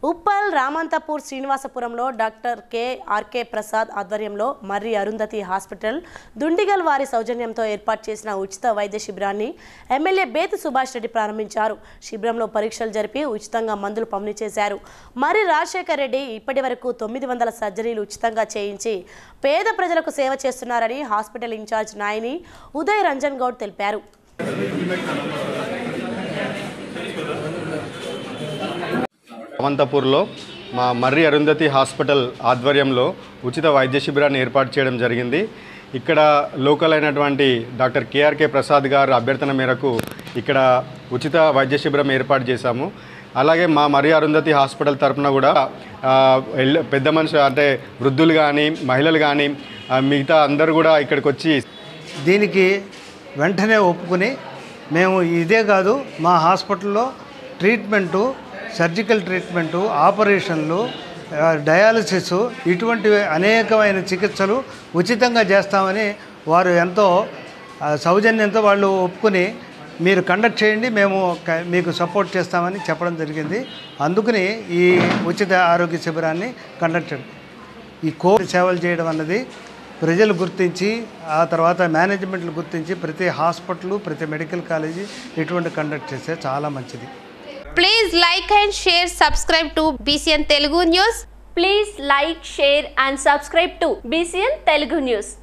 ఉప్పల్ రామంతపూర్ శ్రీనివాసపురంలో doctor K RK Prasad ఆధ్వర్యంలో Marri Arundhati hospital Dundigal వారి సౌజన్యంతో ఏర్పాటు చేసిన ఉచిత వైద్య శిబిరాన్ని ఎమ్మెల్యే బేతి సుభాష్ రెడ్డి ప్రారంభించారు శిబిరంలో పరీక్షలు జరిపి ఉచితంగా మందులు పంపిణీ చేశారు మర్రి రాజశేఖర్ రెడ్డి ఇప్పటి వరకు తొమ్మిది వందల సర్జరీలు ఉచితంగా చేయించి పేద ప్రజలకు సేవ చేస్తున్నారని హాస్పిటల్ ఇన్ఛార్జ్ నాయని ఉదయ్ రంజన్ గౌడ్ తెలిపారు అవంతపూర్లో మా మర్రి అరుంధతి హాస్పిటల్ ఆధ్వర్యంలో ఉచిత వైద్య శిబిరాన్ని ఏర్పాటు చేయడం జరిగింది ఇక్కడ లోకల్ అయినటువంటి డాక్టర్ కేఆర్కే ప్రసాద్ గారు అభ్యర్థన మేరకు ఇక్కడ ఉచిత వైద్య శిబిరం ఏర్పాటు చేశాము అలాగే మా మర్రి అరుంధతి హాస్పిటల్ తరపున కూడా ఆ, ఎల్- పెద్ద మనుషులు అంటే వృద్ధులు కానీ మహిళలు కానీ ఆ, మిగతా అందరూ కూడా ఇక్కడికి వచ్చి దీనికి వెంటనే ఒప్పుకుని మేము ఇదే కాదు మా హాస్పిటల్లో ట్రీట్మెంటు సర్జికల్ ట్రీట్మెంటు ఆపరేషన్లు ఆ, డయాలసిస్ ఇటువంటి అనేకమైన చికిత్సలు ఉచితంగా చేస్తామని వారు ఎంతో ఆ, సౌజన్యంతో వాళ్ళు ఒప్పుకుని మీరు కండక్ట్ చేయండి మేము క- మీకు సపోర్ట్ చేస్తామని చెప్పడం జరిగింది అందుకని ఈ ఉచిత ఆరోగ్య శిబిరాన్ని కండక్ట్ చేయడం ఈ కోవిడ్ సేవలు చేయడం అన్నది ప్రజలు గుర్తించి ఆ తర్వాత మేనేజ్మెంట్లు గుర్తించి ప్రతి హాస్పిటల్ ప్రతి మెడికల్ కాలేజీ ఇటువంటి కండక్ట్ చేస్తే చాలా మంచిది Please like and share, subscribe to BCN Telugu News. Please like, share and subscribe to BCN Telugu News.